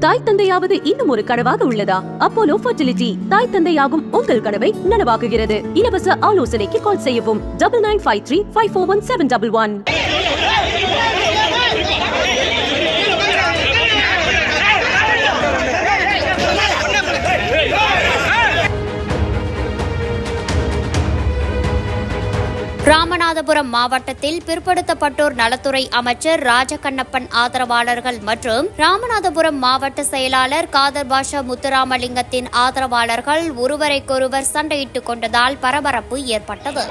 தாய் தந்தையாவது இன்னும் ஒரு கனவாக உள்ளதா அப்போலோ ஃபர்டிலிட்டி தாய் தந்தையாகும் உங்கள் கனவை நனவாக்குகிறது இலவச ஆலோசனைக்கு கால் செய்யவும் double nine five three five four one seven double one Ramanathapuram மாவட்டத்தில் பிற்படுத்தப்பட்டோர் நலத்துறை அமைச்சர் ராஜகண்ணப்பன் ஆதரவாளர்கள் மற்றும் ராமநாதபுரம் மாவட்ட செயலாளர் காதர் பாஷா முத்துராமலிங்கத்தின் ஆதரவாளர்கள் ஒருவரைக்கொருவர் சண்டையிட்டுக் கொண்டதால் பரபரப்பு ஏற்பட்டது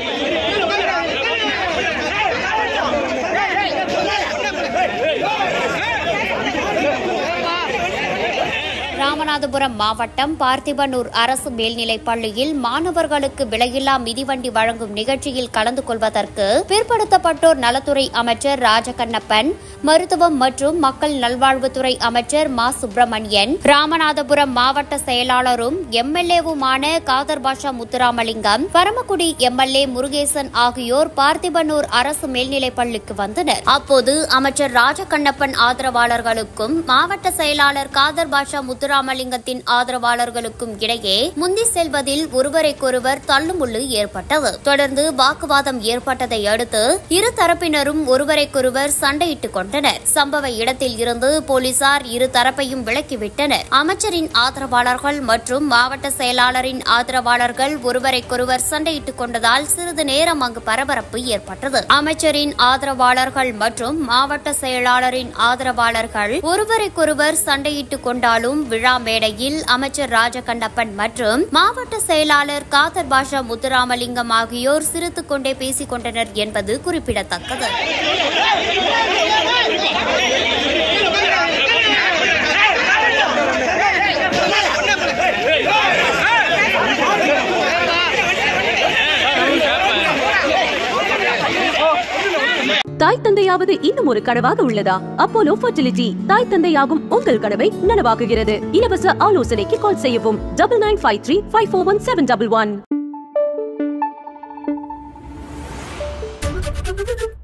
ராமநாதபுரம் மாவட்டம் பார்த்திபனூர் அரசு மேல்நிலைப் பள்ளியில் மாணவர்களுக்கு விலையில்லா மிதிவண்டி வழங்கும் நிகழ்ச்சியில் கலந்து கொள்வதற்கு பிற்படுத்தப்பட்டோர் நலத்துறை அமைச்சர் ராஜகண்ணப்பன் மருத்துவம் மற்றும் மக்கள் நல்வாழ்வுத்துறை அமைச்சர் மா சுப்பிரமணியன் ராமநாதபுரம் மாவட்ட செயலாளரும் எம்எல்ஏவுமான காதர் பாஷா முத்துராமலிங்கம் பரமக்குடி எம்எல்ஏ முருகேசன் ஆகியோர் பார்த்திபனூர் அரசு மேல்நிலைப் பள்ளிக்கு வந்தனர் அப்போது அமைச்சர் ராஜகண்ணப்பன் ஆதரவாளர்களுக்கும் மாவட்ட செயலாளர் காதர் பாஷா முத்துராமலிங்கத்தின் ஆதரவாளர்களுக்கும் இடையே முந்தி செல்வதில் ஒருவரைக்கொருவர் தள்ளுமுள்ளு ஏற்பட்டது தொடர்ந்து வாக்குவாதம் ஏற்பட்டதை அடுத்து இரு தரப்பினரும் ஒருவரைக்கொருவர் சண்டையிட்டுக் கொண்டனர் சம்பவ இடத்தில் இருந்து போலீசார் இரு தரப்பையும் விலக்கிவிட்டனர் அமைச்சரின் ஆதரவாளர்கள் மற்றும் மாவட்ட செயலாளரின் ஆதரவாளர்கள் ஒருவரைக்கொருவர் சண்டையிட்டுக் கொண்டதால் சிறிது நேரம் அங்கு பரபரப்பு ஏற்பட்டது அமைச்சரின் ஆதரவாளர்கள் மற்றும் மாவட்ட செயலாளரின் ஆதரவாளர்கள் ஒருவரைக்கொருவர் சண்டையிட்டுக் கொண்டாலும் விழா மேடையில் அமைச்சர் ராஜகண்டப்பன் மற்றும் மாவட்ட செயலாளர் காதர் பாஷா முத்துராமலிங்கம் ஆகியோர் சிரித்துக் கொண்டே பேசிக் கொண்டனர் என்பது குறிப்பிடத்தக்கது தாய் தந்தையாவது இன்னும் ஒரு கனவாக உள்ளதா அப்போலோ ஃபர்டிலிட்டி தாய் தந்தையாகும் உங்கள் கனவை நனவாக்குகிறது இலவச ஆலோசனைக்கு கால் செய்யவும் double nine five three five four one seven double one